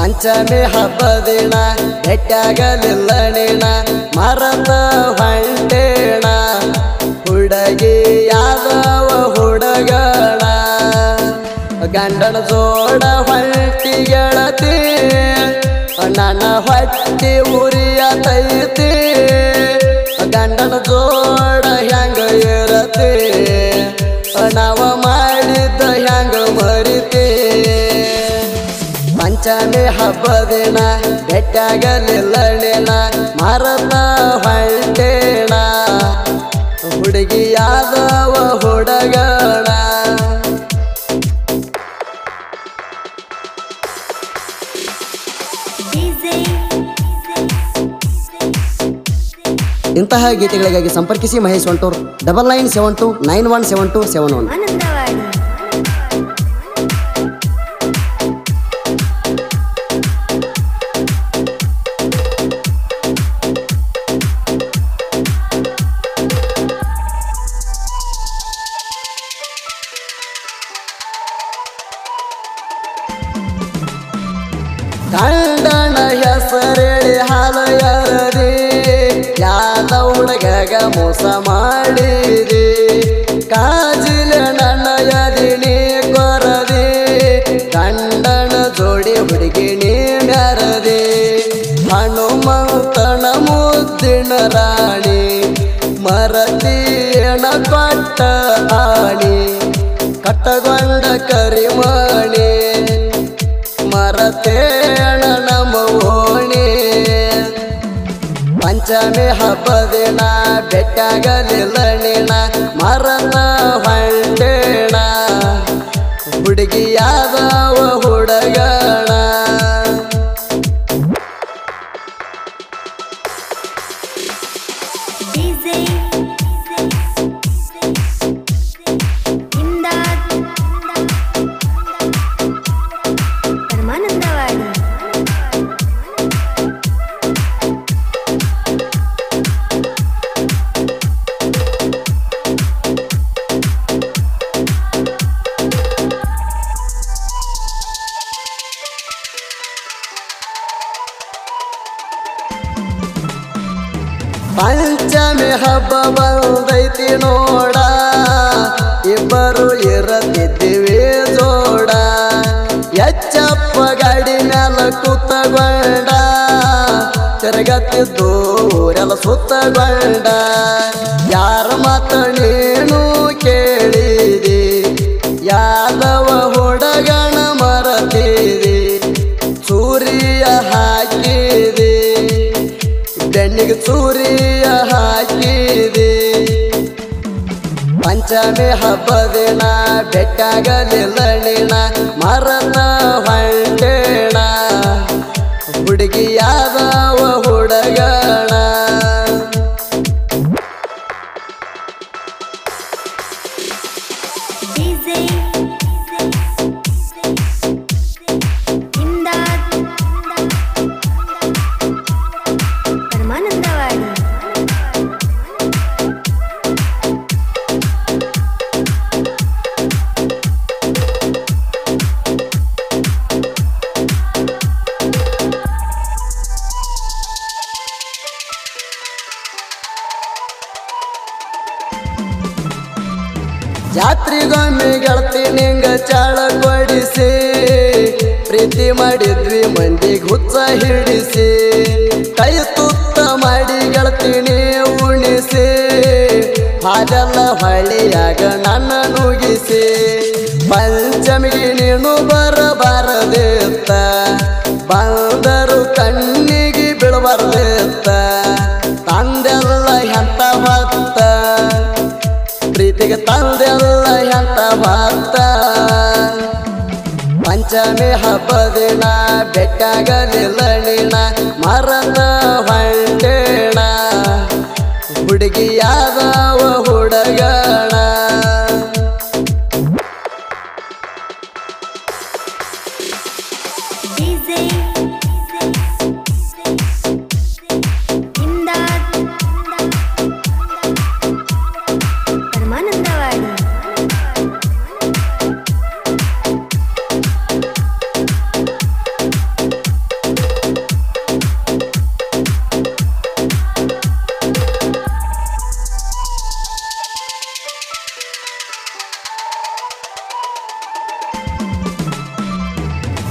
ಪಂಚಮಿ ಹಬ್ಬದಿನ ಭೇಟ್ಯಾಗಲಿಲ್ಲ ನೀಣ ಮರದ ಹೊಂಟೇಣ ಹುಡುಗಿ ಯಾದವ ಹುಡುಗಣ ಗಂಡನ ಜೋಡ ಹೊಂಟಿ ಗೆಳತಿ ನನ್ನ ಹೊಟ್ಟಿ ಉರಿಯ ತೈತಿ ಗಂಡನ ಜೋಡ ಹೆಂಗ ಇರತಿ ನಾವ ಮಾಡಿದ್ದ ಹೆಂಗ ಮರಿತಿ ಪಂಚಮಿ ಹಬ್ಬದಿನ ಭೇಟ್ಯಾಗಲಿಲ್ಲ ನೀನ ಮರದ ಹೊಂಟೇಣ ಹುಡುಗಿ ಯಾದವ ಹುಡುಗಣ ಇಂತಹ ಗೀತೆಗಳಿಗಾಗಿ ಸಂಪರ್ಕಿಸಿ Mahesh Ontur double nine seven two nine one seven two seven one Anandawadi ಗಂಡನ ಹೆಸರೇಳಿ ಹಾಲಯರದಿ ಯಾದ ಹುಡುಗಗ ಮೋಸ ಮಾಡಿರಿ ಕಾಜಿಲ ನನ್ನ ಯದಿನಿ ಕೊರದಿ ಗಂಡನ ಜೋಡಿ ಹುಡುಗಿ ನೀ ಮೆರದಿ ಹನುಮಂತನ ಮುದ್ದಿನ ರಾಣಿ ಮರತೀಣ ಕೊಟ್ಟ ಆಣಿ ಕಟ್ಟಗೊಂಡ ಕರಿಮಣಿ ಮರತೇಣ ನಮ್ಮ ಓಣಿ ಪಂಚಮಿ ಹಬ್ಬದಿನ ಬೆಟ್ಟಾಗಲಿಲ್ಲ ನೀನ ಮರತ ಹೊಂಟೇಣ ಹುಡುಗಿ ಯಾದವ ಹುಡುಗಣ ಡಿಜೆ ಇಮ್ದಾದ್ ಪರಮಾನಂದವಾಡಿ ಪಂಚಮಿ ಹಬ್ಬ ಬಂದೈತಿ ನೋಡ ಇಬ್ಬರು ಇರತಿದ್ದೀವಿ ಜೋಡ ಎಚ್ಚಪ್ಪ ಗಾಡಿ ಮ್ಯಾಲ ಕೂತಗೊಂಡ ತಿರುಗತ್ತಿದ್ದು ಊರೆಲ್ಲ ಸುತ್ತಗೊಂಡ ಯಾರ ಮಾತ ನೀನು ಕೇಳಿದಿ ಯಾದವ ಹುಡುಗಣ ಮರತೀರಿ ಸೂರ್ಯ ಹಾಕಿದಿ ಬೆನ್ನಿಗೆ ಸೂರ್ಯ ಹಾಕಿದೆ ಪಂಚಮಿ ಹಬ್ಬದಿನ ಬೆಟ್ಟಾಗಲಿಲ್ಲ ನೀನ ಮರತ ಹೊಂಟೇಣ ಹುಡುಗಿ ಯಾದವ ಹುಡುಗಣ ಡಿಜೆ ಇಮ್ದಾದ್ ಪರಮಾನಂದವಾಡಿ ಜಾತ್ರಿಗೊಮ್ಮೆ ಗೆಳತಿ ನಿಂಗ ಚಾಳ ಕೊಡಿಸಿ ಪ್ರೀತಿ ಮಾಡಿದ್ವಿ ಮಂದಿಗೆ ಹುಚ್ಚ ಹಿಡಿಸಿ ಕೈ ತುತ್ತ ಮಾಡಿ ಗೆಳತಿನಿ ಉಣಿಸಿ ಹಾಲೆಲ್ಲ ಹೊಳಿಯಾಗ ನನ್ನ ನುಗಿಸಿ ಪಂಚಮಿಗೆ ನೀನು ಬರಬಾರದಿತ್ತ ಬಂದರು ಕಣ್ಣಿಗೆ ಬೀಳಬಾರ್ದಿತ್ತ ತಂದೆಲ್ಲ ಎಂತ ಹೊತ್ತ ಪ್ರೀತಿಗೆ ತಂದೆಲ್ಲ ಎಂತ ಭಕ್ತ ಪಂಚಮಿ ಹಬ್ಬದಿನ ಬೆಟ್ಟಾಗಲಿಲ್ಲ ನೀನ ಮರದ ಹೊಂಟೇಣ ಹುಡುಗಿ ಯಾದವ ಹುಡುಗಣ ಡಿಜೆ ಇಮ್ದಾದ್ ಪರಮಾನಂದವಾಡಿ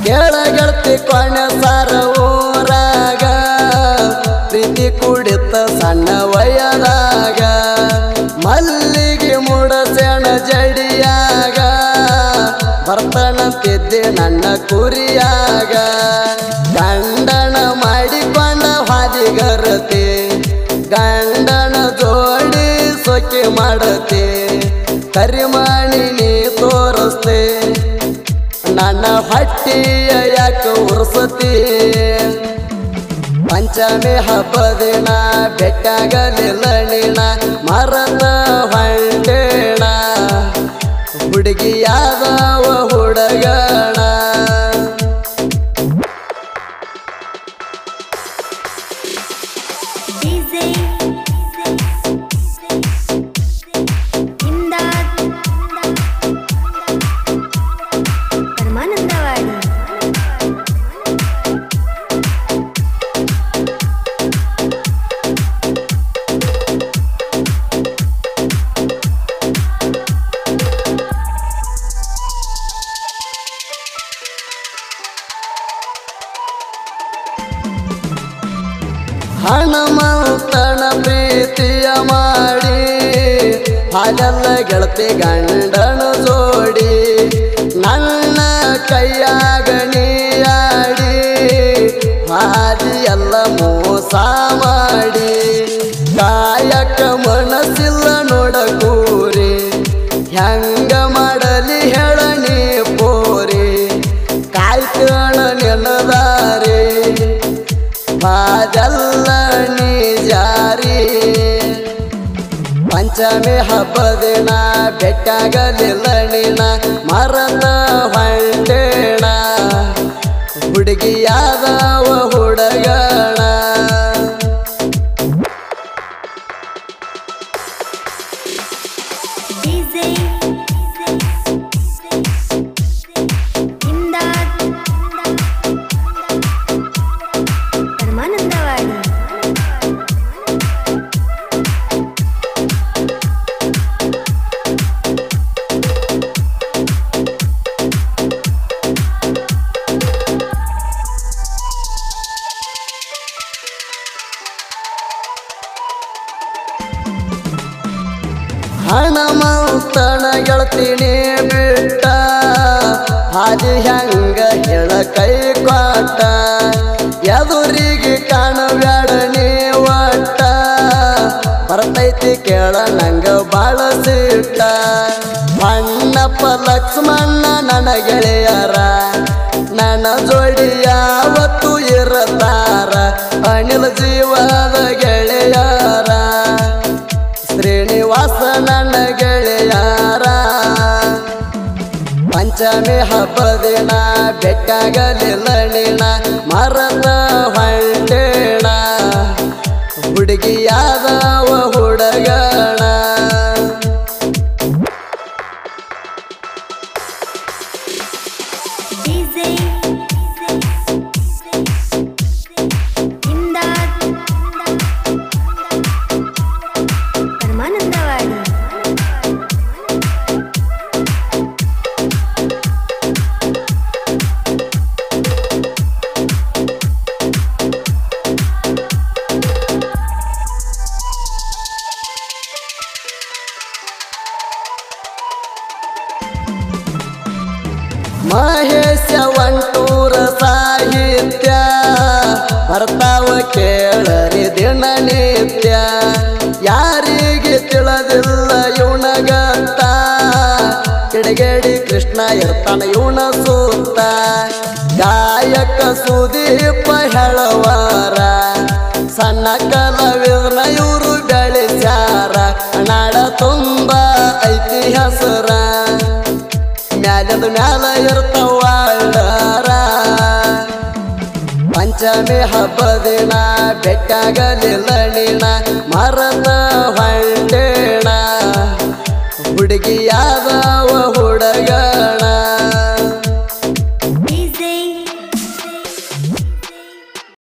ಕೇಳ ಗೆಳತಿ ಕೊನೆ ಸಾರ ಊರಾಗ ಪ್ರೀತಿ ಕುಡಿತ ಸಣ್ಣ ವಯದಾಗ ಮಲ್ಲಿಗೆ ಮುಡಸೆಣ ಜಡಿಯಾಗ ಬರ್ತನಂತಿದ್ದೆ ನನ್ನ ಕುರಿಯಾಗ ಗಂಡನ ಮಾಡಿಕೊಂಡ ಹಾದಿಗರತೆ ಗಂಡನ ಜೋಡಿ ಸೊಕ್ಕೆ ಮಾಡತೆ ಕರಿಮಣಿ ನೀ ತೋರಿಸ್ತೆ ನನ್ನ ಹಟ್ಟಿಯ ಯಾಕ ಉರ್ಸತಿ ಪಂಚಮಿ ಹಬ್ಬದಿನ ಬೆಟ್ಟಾಗಲಿಲ್ಲ ನೀಣ ಮರದ ಹೊಂಟೇಣ ಹುಡುಗಿಯಾದವ ಹುಡುಗಣ DJ ಇಮ್ದಾದ್ ಪರಮಾನಂದವಾಡಿ ಹಣಮಂತನ ಪ್ರೀತಿಯ ಮಾಡಿ ಹಾಲೆಲ್ಲ ಗೆಳತಿ ಗಂಡನ ಜೋಡಿ ನನ್ನ ಕೈಯಾಗ ನೀಯಾಡಿ ಹಾದಿ ಎಲ್ಲ ಮೋಸ ಮಾಡಿ ಕಾಯಕ ಮನಸ್ಸಿಲ್ಲ ನೋಡ ಕೂರಿ ಹೆಂಗ ಮಾಡಲಿ ಹೇಳನಿ ಪೋರಿ ಕಾಯ್ಕಣ ನೆನದಾರಿ ಬಾದಲ್ಲ ನೀ ಜಾರಿ ಪಂಚಮಿ ಹಬ್ಬದಿನ ಬೆಟ್ಟಾಗಲಿಲ್ಲ ನೀಣ ಮರದ ಹೊಂಟೇಣ ಹುಡುಗಿಯಾದವ ಹುಡುಗಣ DJ ಇಮ್ದಾದ್ ಪರಮಾನಂದವಾಡಿ ಹಣಮಂತನ ಗೆಳತಿನಿ ಬಿಟ್ಟ ಹಾದಿ ಹೆಂಗ ಹೇಳ ಕೈ ಕೊಟ್ಟ ಎದುರಿಗೆ ಕಾಣಬ್ಯಾಡ ನೀ ಒಟ್ಟ ಬರ್ತೈತಿ ಕೇಳ ನಂಗ ಬಾಳ ಸಿಟ್ಟ ಮಣ್ಣಪ್ಪ ಲಕ್ಷ್ಮಣ್ಣ ನನ್ನ ಗೆಳೆಯರ ನನ್ನ ಜೋಡಿ ಯಾವತ್ತು ಇರತಾರ ಅನಿಲ ಜೀವದ ಗೆಳೆಯರ ಶ್ರೀನಿವಾಸ ನನ್ನ ಗೆಳೆಯಾರ ಪಂಚಮಿ ಹಬ್ಬದಿನ ಬೆಟ್ಟಾಗಲಿಲ್ಲ ನೀಣ ಮರದ ಹೊಂಟೇಣ ಹುಡುಗಿಯಾದವ ಹುಡುಗಣ DJ ಇಮ್ದಾದ್ ಪರಮಾನಂದವಾಡಿ ಮಹೇಶ ಒಂಟೂರ ಸಾಹಿತ್ಯ ಬರ್ತಾವ ಕೇಳರಿ ದಿನನಿತ್ಯ ಯಾರಿಗೆ ತಿಳಿದಿಲ್ಲ ಇವನಗತ್ತ ಕಿಡಗೇಡಿ ಕೃಷ್ಣ ಇರ್ತಾನ ಇವನ ಸೂತ ಗಾಯಕ ಸುದೀಪ ಹೇಳವಾರ ಸಣ್ಣ ಕಲಾವಿದನ ಇವರು ಬೆಳೆಸ್ಯಾರ ನಾಡ ತುಂಬ ಐತಿ ಹೆಸರ ಮ್ಯಾಲದ ಮ್ಯಾಲ ಇರ್ತಾವಾಳಾರ ಪಂಚಮಿ ಹಬ್ಬದಿನ ಬೆಟ್ಟಾಗಲಿಲ್ಲ ನೀನ ಮರದ